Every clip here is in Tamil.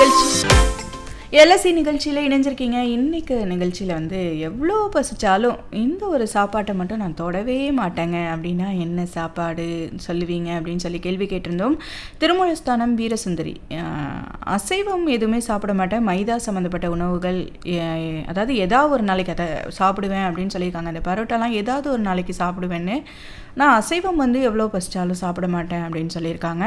நிகழ்ச்சி எல்எஸ்சி நிகழ்ச்சியில் இணைஞ்சிருக்கீங்க இன்னைக்கு நிகழ்ச்சியில் வந்து எவ்வளோ பசிச்சாலும் இந்த ஒரு சாப்பாட்டை மட்டும் நான் தொடவே மாட்டேங்க அப்படின்னா என்ன சாப்பாடு சொல்லுவீங்க அப்படின்னு சொல்லி கேள்வி கேட்டிருந்தோம் திருமூலஸ்தானம் வீரசுந்தரி அஹ், அசைவம் எதுவுமே சாப்பிட மாட்டேன் மைதா சம்மந்தப்பட்ட உணவுகள் எ- அதாவது ஏதாவது ஒரு நாளைக்கு அதை சாப்பிடுவேன் அப்படின்னு சொல்லியிருக்காங்க அந்த பரோட்டாலாம் ஏதாவது ஒரு நாளைக்கு சாப்பிடுவேன்னு நான் அசைவம் வந்து எவ்வளோ பசிச்சாலும் சாப்பிட மாட்டேன் அப்படின்னு சொல்லியிருக்காங்க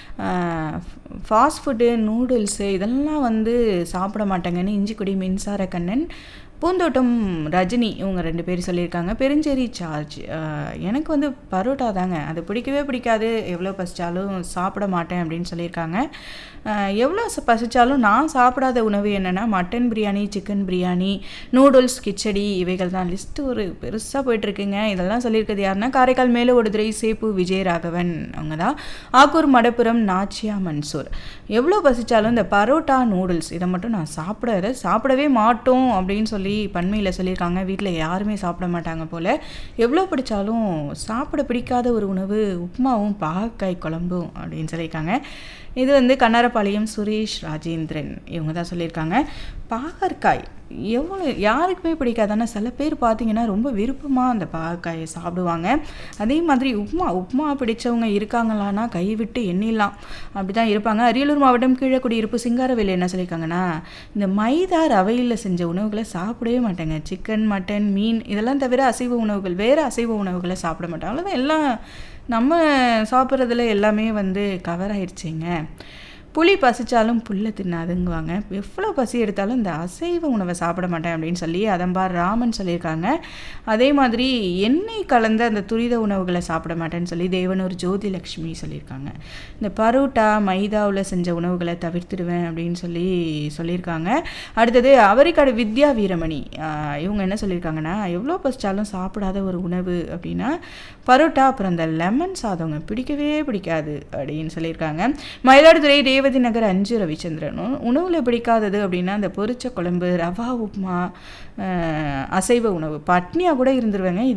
ஃபாஸ்ட் ஃபுட்டு நூடுல்ஸு இதெல்லாம் வந்து சாப்பிட மாட்டேங்கன்னு இஞ்சிக்குடி மின்சார கண்ணன் பூந்தோட்டம் ரஜினி இவங்க ரெண்டு பேர் சொல்லியிருக்காங்க பெருஞ்சேரி சார்ஜ் அஹ், எனக்கு வந்து பரோட்டா தாங்க அது பிடிக்கவே பிடிக்காது எவ்வளோ பசிச்சாலும் சாப்பிட மாட்டேன் அப்படின்னு சொல்லியிருக்காங்க அஹ், எவ்வளோ ச- பசிச்சாலும் நான் சாப்பிடாத உணவு என்னென்னா mutton biryani chicken biryani noodles khichdi இவைகள் தான் லிஸ்ட்டு ஒரு பெருசாக போயிட்டுருக்குங்க இதெல்லாம் சொல்லியிருக்கிறது யாருன்னா காரைக்கால் மேலே ஒடுதுறை சேப்பு விஜயராகவன் அவங்க தான் ஆக்கூர் மடப்புரம் நாச்சியா மன்சூர் எவ்வளோ பசிச்சாலும் இந்த பரோட்டா நூடுல்ஸ் இதை மட்டும் நான் சாப்பிட சாப்பிடவே மாட்டோம் அப்படின்னு சொல்லி பண்மையில் சொல்லியிருக்காங்க வீட்டில் யாருமே சாப்பிட மாட்டாங்க போல் எவ்வளோ பிடிச்சாலும் சாப்பிட பிடிக்காத ஒரு உணவு உப்புமாவும் பாகக்காய் குழம்பும் அப்படின்னு சொல்லியிருக்காங்க இது வந்து கண்ணாரப்பாளையம் சுரேஷ் ராஜேந்திரன் இவங்க தான் சொல்லியிருக்காங்க பாகற்காய் எவ்வளோ யாருக்குமே பிடிக்காது ஆனால் சில பேர் பார்த்தீங்கன்னா ரொம்ப விருப்பமாக அந்த பாகற்காயை சாப்பிடுவாங்க அதே மாதிரி உப்புமா உப்புமா பிடிச்சவங்க இருக்காங்களான்னா கைவிட்டு எண்ணிடலாம் அப்படி தான் இருப்பாங்க அரியலூர் மாவட்டம் கீழக்குடியிருப்பு சிங்காரவேலு என்ன சொல்லியிருக்காங்கன்னா இந்த மைதா ரவையில் செஞ்ச உணவுகளை சாப்பிடவே மாட்டாங்க சிக்கன் மட்டன் மீன் இதெல்லாம் தவிர அசைவ உணவுகள் வேறு அசைவ உணவுகளை சாப்பிட மாட்டாங்க அவ்வளோதான் எல்லாம் நம்ம சாப்பிட்றதுல எல்லாமே வந்து கவர் ஆயிடுச்சுங்க புளி பசிச்சாலும் புல்லை தின்னாதுங்குவாங்க எவ்வளோ பசி எடுத்தாலும் இந்த அசைவ உணவை சாப்பிட மாட்டேன் அப்படின்னு சொல்லி அதம்பார் ராமன் சொல்லியிருக்காங்க அதே மாதிரி எண்ணெய் கலந்த அந்த துரித உணவுகளை சாப்பிட மாட்டேன்னு சொல்லி தேவனூர் ஜோதி லக்ஷ்மி சொல்லியிருக்காங்க இந்த பரோட்டா மைதாவில் செஞ்ச உணவுகளை தவிர்த்துடுவேன் அப்படின்னு சொல்லி சொல்லியிருக்காங்க அடுத்தது அவரிக்காடு வித்யா வீரமணி ஆஹ் இவங்க என்ன சொல்லியிருக்காங்கன்னா எவ்வளோ பசிச்சாலும் சாப்பிடாத ஒரு உணவு அப்படின்னா பரோட்டா அப்புறம் இந்த லெமன் சாதங்க பிடிக்கவே பிடிக்காது அப்படின்னு சொல்லியிருக்காங்க மயிலாடுதுறை ரேவதி நகர் அஞ்சு ரவிச்சந்திரன் உ- உணவுல பிடிக்காதது அப்படின்னா இந்த பொரிச்ச குழம்பு ரவா உப்புமா ஆஹ் அசைவ உணவு பட்னியாக கூட இருந்துருவேங்க